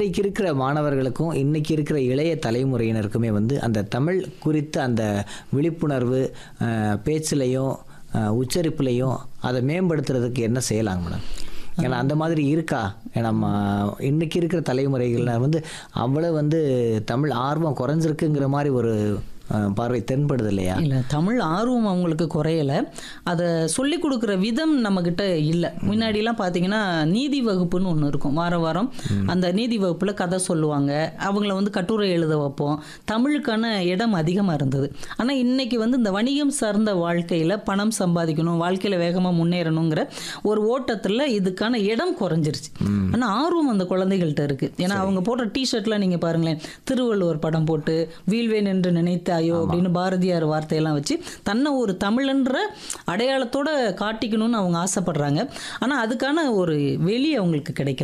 இன்றைக்கு இருக்கிற மாணவர்களுக்கும் இன்னைக்கு இருக்கிற இளைய தலைமுறையினருக்குமே வந்து அந்த தமிழ் குறித்த அந்த விழிப்புணர்வு அஹ், பேச்சுலையும் அஹ், உச்சரிப்புலையும் அதை மேம்படுத்துறதுக்கு என்ன செய்யலாங்க மேடம் ஏன்னா அந்த மாதிரி இருக்கா ஏன்னா ம- இன்னைக்கு இருக்கிற தலைமுறைகளில் வந்து அவ்வளோ வந்து தமிழ் ஆர்வம் குறைஞ்சிருக்குங்கிற மாதிரி ஒரு அஹ், பார்வை தென்படுது இல்லையா இல்லை தமிழ் ஆர்வம் அவங்களுக்கு குறையல அதை சொல்லி கொடுக்குற விதம் நம்மக்கிட்ட இல்லை முன்னாடிலாம் பார்த்தீங்கன்னா நீதி வகுப்புன்னு ஒன்று இருக்கும் வார வாரம் அந்த நீதி வகுப்பில் கதை சொல்லுவாங்க அவங்கள வந்து கட்டுரை எழுத வைப்போம் தமிழுக்கான இடம் அதிகமாக இருந்தது ஆனால் இன்னைக்கு வந்து இந்த வணிகம் சார்ந்த வாழ்க்கையில் பணம் சம்பாதிக்கணும் வாழ்க்கையில் வேகமாக முன்னேறணுங்கிற ஒரு ஓட்டத்தில் இதுக்கான இடம் குறைஞ்சிருச்சு ஆனால் ஆர்வம் அந்த குழந்தைகள்கிட்ட இருக்குது ஏன்னா அவங்க போடுற டிஷர்ட்லாம் நீங்கள் பாருங்களேன் திருவள்ளுவர் படம் போட்டு வீழ்வேன் என்று நினைத்தாயோ அப்படின்னு பாரதியார் வார்த்தையெல்லாம் வச்சு தன்னை ஒரு தமிழன்ற அடையாளத்தோட காட்டிக்கணும்னு அவங்க ஆசைப்படுறாங்க ஆனால் அதுக்கான ஒரு வெளி அவங்களுக்கு கிடைக்கல